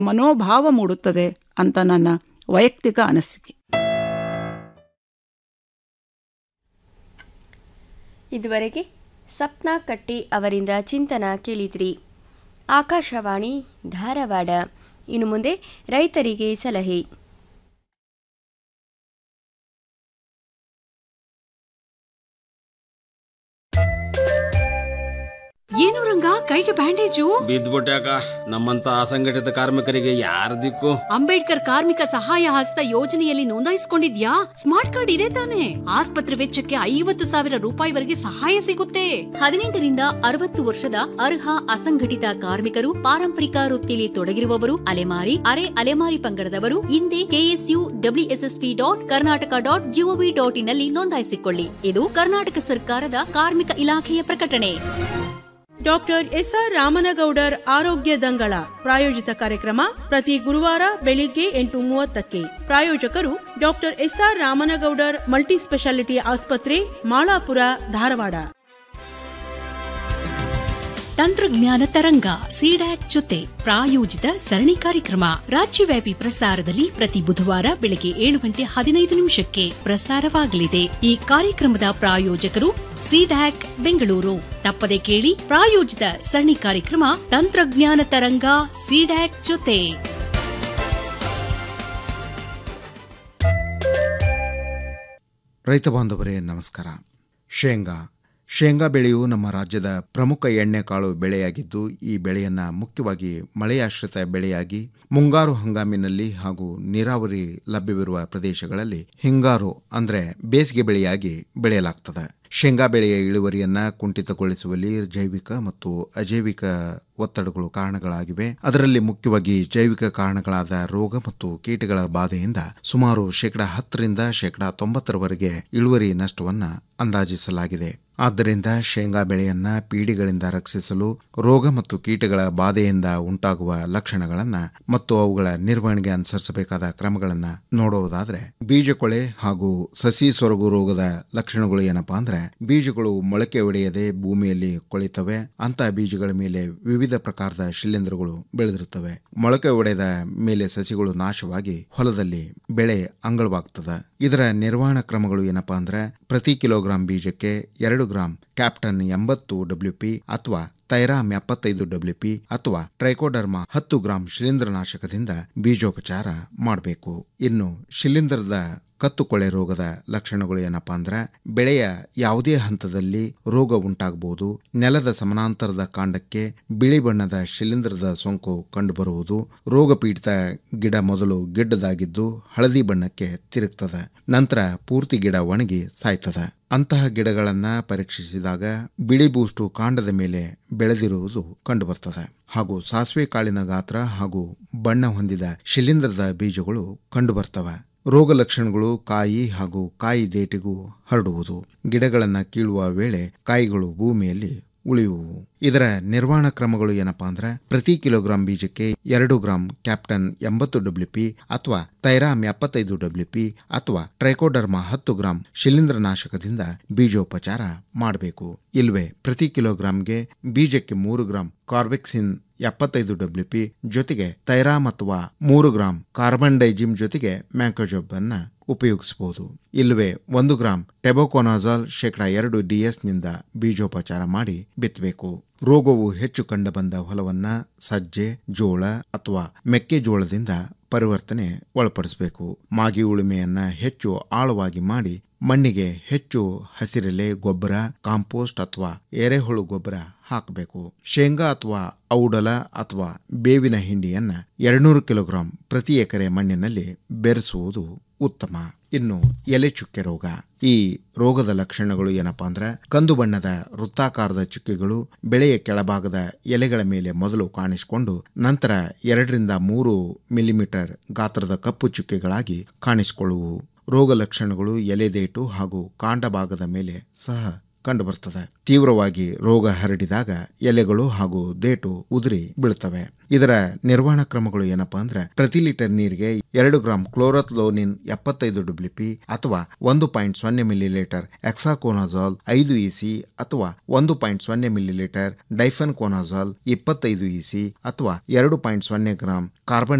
ಮನೋಭಾವ ಮೂಡುತ್ತದೆ ಅಂತ ನನ್ನ ವೈಯಕ್ತಿಕ ಅನಿಸಿಕೆ ಇದುವರೆಗೆ ಸಪ್ನಾ ಕಟ್ಟಿ ಅವರಿಂದ ಚಿಂತನ ಕೇಳಿದ್ರಿ ಆಕಾಶವಾಣಿ ಧಾರವಾಡ ಇನ್ನು ಮುಂದೆ ರೈತರಿಗೆ ಸಲಹೆ ಏನು ರಂಗ ಕೈಗೆ ಬ್ಯಾಂಡೇಜು ಬಿದ್ದ್ಬಿಟ್ಯಾಕ ನಮ್ಮಂತ ಅಸಂಘಟಿತ ಕಾರ್ಮಿಕರಿಗೆ ಯಾರ ದಿಕ್ಕು ಅಂಬೇಡ್ಕರ್ ಕಾರ್ಮಿಕ ಸಹಾಯ ಹಸ್ತ ಯೋಜನೆಯಲ್ಲಿ ನೋಂದಾಯಿಸಿಕೊಂಡಿದ್ಯಾ ಸ್ಮಾರ್ಟ್ ಕಾರ್ಡ್ ಇದೆ ತಾನೆ ಆಸ್ಪತ್ರೆ ವೆಚ್ಚಕ್ಕೆ ಐವತ್ತು ಸಾವಿರ ರೂಪಾಯಿವರೆಗೆ ಸಹಾಯ ಸಿಗುತ್ತೆ ಹದಿನೆಂಟರಿಂದ ಅರವತ್ತು ವರ್ಷದ ಅರ್ಹ ಅಸಂಘಟಿತ ಕಾರ್ಮಿಕರು ಪಾರಂಪರಿಕ ವೃತ್ತಿಯಲ್ಲಿ ತೊಡಗಿರುವವರು ಅಲೆಮಾರಿ ಅರೆ ಅಲೆಮಾರಿ ಪಂಗಡದವರು ಹಿಂದೆ K S U W S S P dot Karnataka dot G O V dot ಇನ್ನಲ್ಲಿ ನೋಂದಾಯಿಸಿಕೊಳ್ಳಿ ಇದು ಕರ್ನಾಟಕ ಸರ್ಕಾರದ ಕಾರ್ಮಿಕ ಇಲಾಖೆಯ ಪ್ರಕಟಣೆ ಡಾಕ್ಟರ್ ಎಸ್ಆರ್ ರಾಮನಗೌಡರ್ ಆರೋಗ್ಯ ದಂಗಳ ಪ್ರಾಯೋಜಿತ ಕಾರ್ಯಕ್ರಮ ಪ್ರತಿ ಗುರುವಾರ ಬೆಳಿಗ್ಗೆ ಎಂಟು ಮೂವತ್ತಕ್ಕೆ ಪ್ರಾಯೋಜಕರು doctor S R Ramanagoudar multi speciality ಆಸ್ಪತ್ರೆ ಮಾಳಾಪುರ ಧಾರವಾಡ ತಂತ್ರಜ್ಞಾನ ತರಂಗ ಸಿಡ್ಯಾಕ್ ಜೊತೆ ಪ್ರಾಯೋಜಿತ ಸರಣಿ ಕಾರ್ಯಕ್ರಮ ರಾಜ್ಯವ್ಯಾಪಿ ಪ್ರಸಾರದಲ್ಲಿ ಪ್ರತಿ ಬುಧವಾರ ಬೆಳಗ್ಗೆ ಏಳು ಗಂಟೆ ಹದಿನೈದು ನಿಮಿಷಕ್ಕೆ ಪ್ರಸಾರವಾಗಲಿದೆ ಈ ಕಾರ್ಯಕ್ರಮದ ಪ್ರಾಯೋಜಕರು ಸಿಡ್ಯಾಕ್ ಬೆಂಗಳೂರು ತಪ್ಪದೆ ಕೇಳಿ ಪ್ರಾಯೋಜಿತ ಸರಣಿ ಕಾರ್ಯಕ್ರಮ ತಂತ್ರಜ್ಞಾನ ತರಂಗ ಸಿಡ್ಯಾಕ್ ಜೊತೆ ರೈತ ಬಾಂಧವರೇ ನಮಸ್ಕಾರ ಶೇಂಗಾ ಶೇಂಗಾ ಬೆಳೆಯು ನಮ್ಮ ರಾಜ್ಯದ ಪ್ರಮುಖ ಎಣ್ಣೆಕಾಳು ಬೆಳೆಯಾಗಿದ್ದು ಈ ಬೆಳೆಯನ್ನು ಮುಖ್ಯವಾಗಿ ಮಳೆಯಾಶ್ರಿತ ಬೆಳೆಯಾಗಿ ಮುಂಗಾರು ಹಂಗಾಮಿನಲ್ಲಿ ಹಾಗೂ ನೀರಾವರಿ ಲಭ್ಯವಿರುವ ಪ್ರದೇಶಗಳಲ್ಲಿ ಹಿಂಗಾರು ಅಂದರೆ ಬೇಸಿಗೆ ಬೆಳೆಯಾಗಿ ಬೆಳೆಯಲಾಗ್ತದೆ ಶೇಂಗಾ ಬೆಳೆಯ ಇಳುವರಿಯನ್ನ ಕುಂಠಿತಗೊಳಿಸುವಲ್ಲಿ ಜೈವಿಕ ಮತ್ತು ಅಜೈವಿಕ ಒತ್ತಡಗಳು ಕಾರಣಗಳಾಗಿವೆ ಅದರಲ್ಲಿ ಮುಖ್ಯವಾಗಿ ಜೈವಿಕ ಕಾರಣಗಳಾದ ರೋಗ ಮತ್ತು ಕೀಟಗಳ ಬಾಧೆಯಿಂದ ಸುಮಾರು ಶೇಕಡಾ ಹತ್ತರಿಂದ ಶೇಕಡಾ ತೊಂಬತ್ತರವರೆಗೆ ಇಳುವರಿ ನಷ್ಟವನ್ನ ಅಂದಾಜಿಸಲಾಗಿದೆ ಆದ್ದರಿಂದ ಶೇಂಗಾ ಬೆಳೆಯನ್ನ ಪೀಡಿಗಳಿಂದ ರಕ್ಷಿಸಲು ರೋಗ ಮತ್ತು ಕೀಟಗಳ ಬಾಧೆಯಿಂದ ಉಂಟಾಗುವ ಲಕ್ಷಣಗಳನ್ನ ಮತ್ತು ಅವುಗಳ ನಿರ್ವಹಣೆಗೆ ಅನುಸರಿಸಬೇಕಾದ ಕ್ರಮಗಳನ್ನ ನೋಡುವುದಾದ್ರೆ ಬೀಜಕೊಳೆ ಹಾಗೂ ಸಸಿ ಸೊರಗು ರೋಗದ ಲಕ್ಷಣಗಳು ಏನಪ್ಪಾ ಅಂದ್ರೆ ಬೀಜಗಳು ಮೊಳಕೆ ಒಡೆಯದೆ ಭೂಮಿಯಲ್ಲಿ ಕೊಳಿತವೆ ಅಂತ ಬೀಜಗಳ ಮೇಲೆ ವಿವಿಧ ಪ್ರಕಾರದ ಶಿಲೀಂಧ್ರಗಳು ಬೆಳೆದಿರುತ್ತವೆ ಮೊಳಕೆ ಒಡೆದ ಮೇಲೆ ಸಸಿಗಳು ನಾಶವಾಗಿ ಹೊಲದಲ್ಲಿ ಬೆಳೆ ಅಂಗಳವಾಗ್ತದೆ ಇದರ ನಿರ್ವಹಣಾ ಕ್ರಮಗಳು ಏನಪ್ಪಾ ಅಂದ್ರೆ ಪ್ರತಿ ಕಿಲೋಗ್ರಾಂ ಬೀಜಕ್ಕೆ ಎರಡು ಗ್ರಾಂ ಕ್ಯಾಪ್ಟನ್ ಎಂಬತ್ತು ಡಬ್ಲ್ಯೂ ಪಿ ಅಥವಾ ತೈರಾಮ್ ಎಪ್ಪತ್ತೈದು ಡಬ್ಲ್ಯೂ ಪಿ ಅಥವಾ ಟ್ರೈಕೋಡರ್ಮಾ ಹತ್ತು ಗ್ರಾಂ ಶಿಲೀಂಧ್ರನಾಶಕದಿಂದ ಬೀಜೋಪಚಾರ ಮಾಡಬೇಕು ಇನ್ನು ಶಿಲೀಂಧ್ರದ ಕತ್ತುಕೊಳೆ ರೋಗದ ಲಕ್ಷಣಗಳು ಏನಪ್ಪಾ ಅಂದ್ರೆ ಬೆಳೆಯ ಯಾವುದೇ ಹಂತದಲ್ಲಿ ರೋಗ ಉಂಟಾಗಬಹುದು ನೆಲದ ಸಮಾನಾಂತರದ ಕಾಂಡಕ್ಕೆ ಬಿಳಿ ಬಣ್ಣದ ಶಿಲೀಂಧ್ರದ ಸೋಂಕು ಕಂಡುಬರುವುದು ರೋಗ ಪೀಡಿತ ಗಿಡ ಮೊದಲು ಗಿಡ್ಡದಾಗಿದ್ದು ಹಳದಿ ಬಣ್ಣಕ್ಕೆ ತಿರುಗ್ತದೆ ನಂತರ ಪೂರ್ತಿ ಗಿಡ ಒಣಗಿ ಸಾಯ್ತದೆ ಅಂತಹ ಗಿಡಗಳನ್ನ ಪರೀಕ್ಷಿಸಿದಾಗ ಬಿಳಿ ಬೂಸ್ಟು ಕಾಂಡದ ಮೇಲೆ ಬೆಳೆದಿರುವುದು ಕಂಡುಬರ್ತದೆ ಹಾಗೂ ಸಾಸಿವೆ ಕಾಳಿನ ಗಾತ್ರ ಹಾಗೂ ಬಣ್ಣ ಹೊಂದಿದ ಶಿಲೀಂಧ್ರದ ಬೀಜಗಳು ಕಂಡುಬರ್ತವೆ ರೋಗ ಲಕ್ಷಣಗಳು ಕಾಯಿ ಹಾಗೂ ಕಾಯಿ ದೇಟಿಗೂ ಹರಡುವುದು ಗಿಡಗಳನ್ನು ಕೀಳುವ ವೇಳೆ ಕಾಯಿಗಳು ಭೂಮಿಯಲ್ಲಿ ಉಳಿಯುವು ಇದರ ನಿರ್ವಹಣಾ ಕ್ರಮಗಳು ಏನಪ್ಪಾ ಅಂದ್ರೆ ಪ್ರತಿ ಕಿಲೋಗ್ರಾಂ ಬೀಜಕ್ಕೆ ಎರಡು ಗ್ರಾಂ ಕ್ಯಾಪ್ಟನ್ ಎಂಬತ್ತು ಡಬ್ಲ್ಯೂ ಪಿ ಅಥವಾ ತೈರಾಮ್ ಎಪ್ಪತ್ತೈದು ಡಬ್ಲ್ಯೂ ಪಿ ಅಥವಾ ಟ್ರೈಕೋಡರ್ಮಾ ಹತ್ತು ಗ್ರಾಂ ಶಿಲೀಂಧ್ರನಾಶಕದಿಂದ ಬೀಜೋಪಚಾರ ಮಾಡಬೇಕು ಇಲ್ವೇ ಪ್ರತಿ ಕಿಲೋಗ್ರಾಂಗೆ ಬೀಜಕ್ಕೆ ಮೂರು ಗ್ರಾಂ ಕಾರ್ಬೆಕ್ಸಿನ್ ಎಪ್ಪತ್ತೈದು ಡಬ್ಲ್ಯೂ ಪಿ ಜೊತೆಗೆ ತೈರಾಮ್ ಅಥವಾ ಮೂರು ಗ್ರಾಂ ಕಾರ್ಬನ್ ಡೈಜಿಮ್ ಜೊತೆಗೆ ಮ್ಯಾಂಕೋಜೋಬ್ ಅನ್ನ ಉಪಯೋಗಿಸಬಹುದು ಇಲ್ಲವೇ ಒಂದು ಗ್ರಾಂ ಟೆಬೋಕೊನಾಜಾಲ್ ಶೇಕಡಾ ಎರಡು ಡಿಎಸ್ನಿಂದ ಬೀಜೋಪಚಾರ ಮಾಡಿ ಬಿತ್ತಬೇಕು ರೋಗವು ಹೆಚ್ಚು ಕಂಡುಬಂದ ಹೊಲವನ್ನ ಸಜ್ಜೆ ಜೋಳ ಅಥವಾ ಮೆಕ್ಕೆಜೋಳದಿಂದ ಪರಿವರ್ತನೆ ಒಳಪಡಿಸಬೇಕು ಮಾಗಿ ಉಳುಮೆಯನ್ನ ಹೆಚ್ಚು ಆಳವಾಗಿ ಮಾಡಿ ಮಣ್ಣಿಗೆ ಹೆಚ್ಚು ಹಸಿರೆಲೆ ಗೊಬ್ಬರ ಕಾಂಪೋಸ್ಟ್ ಅಥವಾ ಎರೆಹುಳು ಗೊಬ್ಬರ ಹಾಕಬೇಕು ಶೇಂಗಾ ಅಥವಾ ಔಡಲ ಅಥವಾ ಬೇವಿನ ಹಿಂಡಿಯನ್ನ ಎರಡ್ನೂರು ಕಿಲೋಗ್ರಾಂ ಪ್ರತಿ ಎಕರೆ ಮಣ್ಣಿನಲ್ಲಿ ಬೆರೆಸುವುದು ಉತ್ತಮ ಇನ್ನು ಎಲೆ ಚುಕ್ಕೆ ರೋಗ ಈ ರೋಗದ ಲಕ್ಷಣಗಳು ಏನಪ್ಪಾ ಅಂದ್ರೆ ಕಂದು ಬಣ್ಣದ ವೃತ್ತಾಕಾರದ ಚುಕ್ಕೆಗಳು ಬೆಳೆಯ ಕೆಳಭಾಗದ ಎಲೆಗಳ ಮೇಲೆ ಮೊದಲು ಕಾಣಿಸಿಕೊಂಡು ನಂತರ ಎರಡರಿಂದ ಮೂರು ಮಿಲಿಮೀಟರ್ ಗಾತ್ರದ ಕಪ್ಪು ಚುಕ್ಕೆಗಳಾಗಿ ಕಾಣಿಸಿಕೊಳ್ಳುವು ರೋಗ ಲಕ್ಷಣಗಳು ಎಲೆದೇಟು ಹಾಗೂ ಕಾಂಡ ಭಾಗದ ಮೇಲೆ ಸಹ ಕಂಡುಬರ್ತದೆ ತೀವ್ರವಾಗಿ ರೋಗ ಹರಡಿದಾಗ ಎಲೆಗಳು ಹಾಗೂ ದೇಟು ಉದುರಿ ಬೀಳ್ತವೆ ಇದರ ನಿರ್ವಹಣಾ ಕ್ರಮಗಳು ಏನಪ್ಪಾ ಅಂದ್ರೆ ಪ್ರತಿ ಲೀಟರ್ ನೀರಿಗೆ ಎರಡು ಗ್ರಾಂ ಕ್ಲೋರತ್ಲೋನಿನ್ ಎಪ್ಪತ್ತೈದು ಡಬ್ಲ್ಯೂಪಿ ಅಥವಾ ಒಂದು ಪಾಯಿಂಟ್ ಸೊನ್ನೆ ಮಿಲಿ ಲೀಟರ್ ಎಕ್ಸಾಕೋನಾಜಾಲ್ ಐದು ಇಸಿ ಅಥವಾ ಒಂದು ಪಾಯಿಂಟ್ ಸೊನ್ನೆ ಮಿಲಿ ಲೀಟರ್ ಡೈಫನ್ ಕೋನಾಜಾಲ್ ಇಪ್ಪತ್ತೈದು ಇಸಿ ಅಥವಾ ಎರಡು ಪಾಯಿಂಟ್ ಸೊನ್ನೆ ಗ್ರಾಂ ಕಾರ್ಬನ್